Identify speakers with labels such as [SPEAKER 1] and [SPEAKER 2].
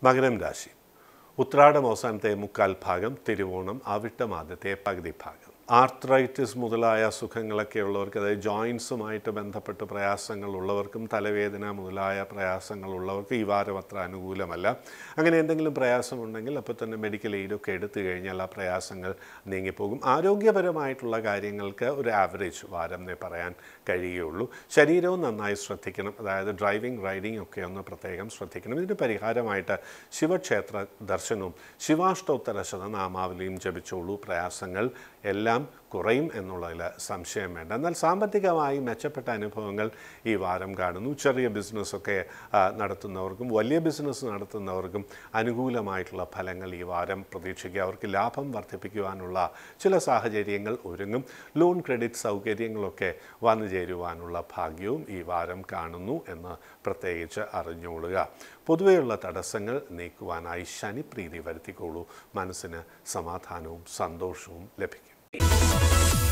[SPEAKER 1] മകരം രാശി ഉത്രാടം അവസാനത്തെ മുക്കാൽ ഭാഗം തിരുവോണം അവിട്ടം ആദ്യത്തെ പകുതി ഭാഗം ആർത്രൈറ്റിസ് മുതലായ അസുഖങ്ങളൊക്കെ ഉള്ളവർക്ക് അതായത് ജോയിൻസുമായിട്ട് ബന്ധപ്പെട്ട് പ്രയാസങ്ങൾ ഉള്ളവർക്കും തലവേദന മുതലായ പ്രയാസങ്ങൾ ഉള്ളവർക്ക് ഈ വാരം അത്ര അനുകൂലമല്ല അങ്ങനെ എന്തെങ്കിലും പ്രയാസമുണ്ടെങ്കിൽ അപ്പോൾ തന്നെ മെഡിക്കൽ എയ്ഡൊക്കെ എടുത്തു കഴിഞ്ഞാൽ ആ പ്രയാസങ്ങൾ നീങ്ങിപ്പോകും ആരോഗ്യപരമായിട്ടുള്ള കാര്യങ്ങൾക്ക് ഒരു ആവറേജ് വാരം എന്നേ പറയാൻ കഴിയുകയുള്ളൂ ശരീരവും നന്നായി ശ്രദ്ധിക്കണം അതായത് ഡ്രൈവിംഗ് റൈഡിംഗ് ഒക്കെ ഒന്ന് പ്രത്യേകം ശ്രദ്ധിക്കണം ഇതിന് പരിഹാരമായിട്ട് ശിവക്ഷേത്ര ദർശനവും ശിവാഷ്ടോത്തര ശതനാമാവലിയും ജപിച്ചോളൂ പ്രയാസങ്ങൾ എല്ലാം കുറയും എന്നുള്ളതിൽ സംശയം വേണ്ട എന്നാൽ സാമ്പത്തികമായി മെച്ചപ്പെട്ട അനുഭവങ്ങൾ ഈ വാരം കാണുന്നു ചെറിയ ബിസിനസ്സൊക്കെ ആ, നടത്തുന്നവർക്കും വലിയ ബിസിനസ് നടത്തുന്നവർക്കും അനുകൂലമായിട്ടുള്ള ഫലങ്ങൾ ഈ വാരം പ്രതീക്ഷിക്കുക അവർക്ക് ലാഭം വർദ്ധിപ്പിക്കുവാനുള്ള ചില സാഹചര്യങ്ങൾ ഒരുങ്ങും ലോൺ ക്രെഡിറ്റ് സൗകര്യങ്ങളൊക്കെ വന്നു ചേരുവാനുള്ള ഭാഗ്യവും ഈ വാരം കാണുന്നു എന്ന് പ്രത്യേകിച്ച് അറിഞ്ഞുകൊള്ളുക പൊതുവെയുള്ള തടസ്സങ്ങൾ നീക്കുവാനായി ശനിപ്രീതി വരുത്തിക്കോളൂ മനസ്സിന് സമാധാനവും സന്തോഷവും ലഭിക്കും